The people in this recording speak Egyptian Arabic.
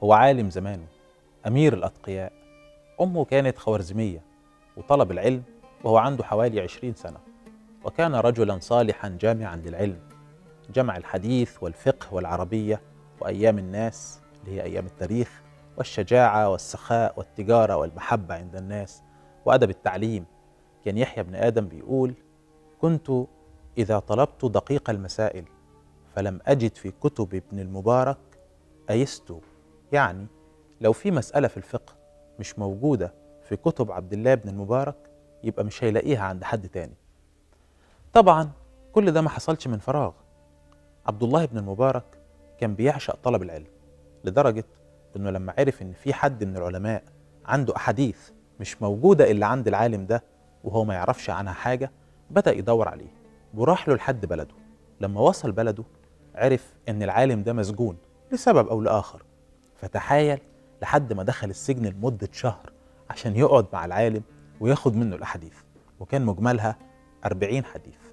هو عالم زمانه أمير الأتقياء أمه كانت خوارزمية وطلب العلم وهو عنده حوالي عشرين سنة وكان رجلا صالحا جامعا للعلم جمع الحديث والفقه والعربية وأيام الناس اللي هي أيام التاريخ والشجاعة والسخاء والتجارة والمحبة عند الناس وأدب التعليم كان يحيى بن آدم بيقول كنت إذا طلبت دقيق المسائل فلم أجد في كتب ابن المبارك أيست يعني لو في مسألة في الفقه مش موجودة في كتب عبد الله بن المبارك يبقى مش هيلاقيها عند حد تاني طبعا كل ده ما حصلش من فراغ عبد الله بن المبارك كان بيعشق طلب العلم لدرجة انه لما عرف ان في حد من العلماء عنده احاديث مش موجودة الا عند العالم ده وهو ما يعرفش عنها حاجة بدأ يدور عليه وراح له لحد بلده لما وصل بلده عرف ان العالم ده مسجون لسبب او لاخر فتحايل لحد ما دخل السجن لمدة شهر عشان يقعد مع العالم وياخد منه الأحاديث وكان مجملها أربعين حديث